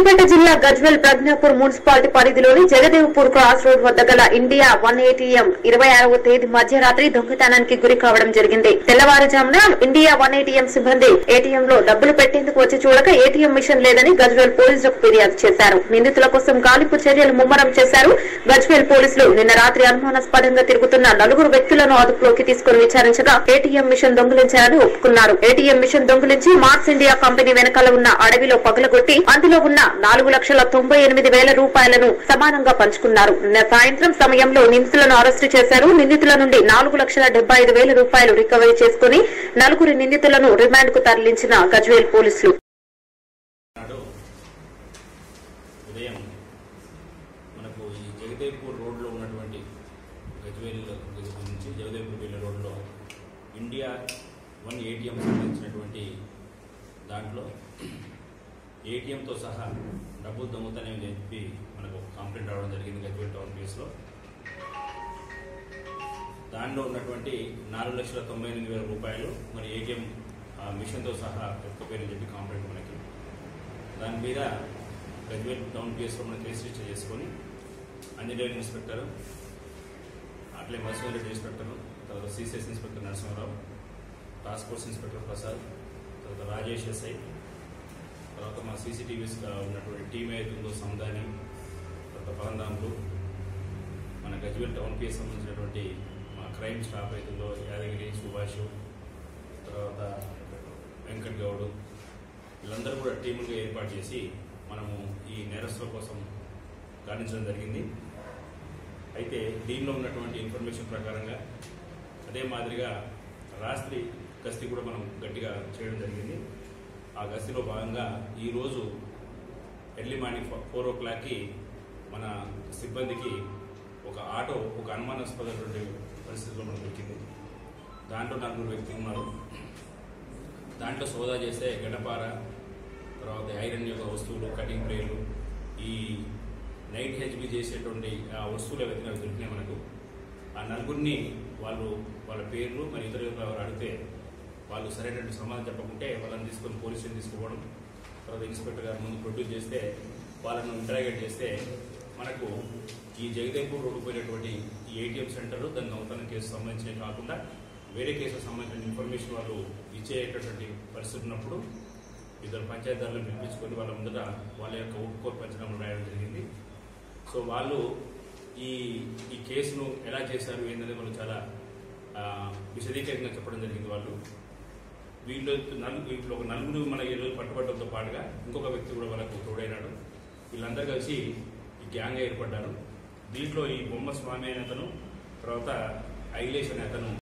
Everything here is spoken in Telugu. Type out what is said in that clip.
సిద్దిపేట జిల్లా గజ్వెల్ ప్రజ్ఞాపూర్ మున్సిపాలిటీ పరిధిలోని జగదేవ్పూర్ క్రాస్ రోడ్ వద్ద గల ఇండియా వన్ ఏటీఎం ఇరవై ఆరవ తేదీ మధ్యరాత్రి దొంగతనానికి గురి కావడం జరిగింది తెల్లవారుజామున ఇండియా వన్ ఏటీఎం సిబ్బంది ఏటీఎం లో డబ్బులు పెట్టేందుకు వచ్చి చూడక ఏటీఎం మిషన్ లేదని గజ్వెల్ పోలీసులకు ఫిర్యాదు చేశారు నిందితుల కోసం గాలింపు చర్యలు ముమ్మరం చేశారు గజ్వెల్ పోలీసులు నిన్న రాత్రి అనుమానాస్పదంగా తిరుగుతున్న నలుగురు వ్యక్తులను అదుపులోకి తీసుకుని విచారించగా ఏటీఎం మిషన్ దొంగిలించారని ఒప్పుకున్నారు ఏటీఎం మిషన్ దొంగిలించి మార్క్స్ ఇండియా కంపెనీ వెనకాల ఉన్న అడవిలో పగలగొట్టి అందులో ఉన్న నాలుగు లక్షల తొంభై ఎనిమిది వేల రూపాయలను సమానంగా పంచుకున్నారు నిన్న సాయంత్రం సమయంలో నిందితులను అరెస్టు చేశారు నిందితుల నుండి నాలుగు లక్షల డెబ్బై ఐదు వేల రూపాయలు రికవరీ చేసుకుని నలుగురు నిందితులను రిమాండ్ కు తరలించిన గజ్వేల్ పోలీసులు నాడు ఉదయం మనకు ఈ జగదేవ్పూర్ రోడ్లో ఉన్నటువంటి గజ్వేల్ దగ్గర నుంచి జగదేవ్పూర్ వెళ్ళే రోడ్లో ఇండియా వన్ ఏటీఎం సంబంధించినటువంటి దాంట్లో ఏటీఎంతో సహా డబ్బులు దొంగతనం చెప్పి మనకు ఒక కంప్లైంట్ రావడం జరిగింది గజ్వేల్ టౌన్ ప్లేస్లో దానిలో ఉన్నటువంటి నాలుగు లక్షల తొంభై ఎనిమిది వేల రూపాయలు మరి ఏటీఎం మిషన్తో సహా ఎత్తుకపోయారని చెప్పి కంప్లైంట్ మనకి దాని మీద గజ్వేల్ టౌన్ పిఎస్లో మనం కేసు రిజిస్టర్ చేసుకొని అంజనేయులు ఇన్స్పెక్టర్ అట్లే మత్స్యరెడ్డి ఇన్స్పెక్టర్ తర్వాత CCS inspector Narasimharao task force inspector Prasad తర్వాత రాజేష్ ఎస్ఐ తర్వాత మా సీసీటీవీస్ ఉన్నటువంటి టీమ్ ఏదైతుందో సందాని తర్వాత పరందాములు మన గజ్వేల్ టౌన్ పిఎస్ సంబంధించినటువంటి మా క్రైమ్ స్టాఫ్ అవుతుందో యాదగిరి సుభాష్ తర్వాత వెంకట్ గౌడ్ వీళ్ళందరూ కూడా టీములుగా ఏర్పాటు చేసి మనము ఈ నేరస్తుల కోసం గాలించడం జరిగింది అయితే దీనిలో ఉన్నటువంటి ఇన్ఫర్మేషన్ ప్రకారంగా అదే మాదిరిగా రాత్రి గస్తీ కూడా మనం గట్టిగా చేయడం జరిగింది ఆ గస్తీలో భాగంగా ఈరోజు ఎర్లీ మార్నింగ్ ఫోర్ ఓ క్లాక్కి మన సిబ్బందికి ఒక ఆటో ఒక అనుమానాస్పదమైనటువంటి పరిస్థితిలో మనకు దొరికింది దాంట్లో నలుగురు వ్యక్తులు ఉన్నారు దాంట్లో సోదా చేస్తే గడపార తర్వాత ఐరన్ యొక్క వస్తువులు కటింగ్ ప్లేలు ఈ నైట్ హెచ్బి చేసేటువంటి ఆ వస్తువులు ఏవైతే నాకు దొరికినాయి మనకు ఆ నలుగురిని వాళ్ళు వాళ్ళ పేర్లు మరి ఇతర ఎవరు అడిగితే వాళ్ళు సరైనటువంటి సమాధానం చెప్పకుంటే వాళ్ళని తీసుకొని పోలీస్ స్టేషన్ తీసుకుపోవడం తర్వాత ఇన్స్పెక్టర్ గారు ముందు ప్రొడ్యూస్ చేస్తే వాళ్ళను ఇంటరాగేట్ చేస్తే మనకు ఈ జగదేవ్పూర్ రోడ్డు పోయినటువంటి ఈ ఏటీఎం సెంటర్ దాని నూతన కేసు సంబంధించినవి కాకుండా వేరే కేసుకు సంబంధించిన ఇన్ఫర్మేషన్ వాళ్ళు ఇచ్చేటటువంటి పరిస్థితి ఉన్నప్పుడు ఇద్దరు పంచాయతీదారులను పిలిపించుకొని వాళ్ళ ముందట వాళ్ళ యొక్క ఒప్పుకోలు పంచనామా రాయడం జరిగింది సో వాళ్ళు ఈ ఈ కేసును ఎలా చేశారు ఏంటనేది వాళ్ళు చాలా ఆ, విశదీకరంగా చెప్పడం జరిగింది వాళ్ళు వీళ్ళు నలుగురు వీళ్ళు ఒక నలుగురు మన ఈరోజు పట్టుబడడంతో పాటుగా ఇంకొక వ్యక్తి కూడా వాళ్ళకు తోడైనాడు వీళ్ళందరూ కలిసి ఈ గ్యాంగ్ ఏర్పడ్డారు దీంట్లో ఈ బొమ్మ స్వామి అనే అతను తర్వాత ఐలేష్ అనే అతను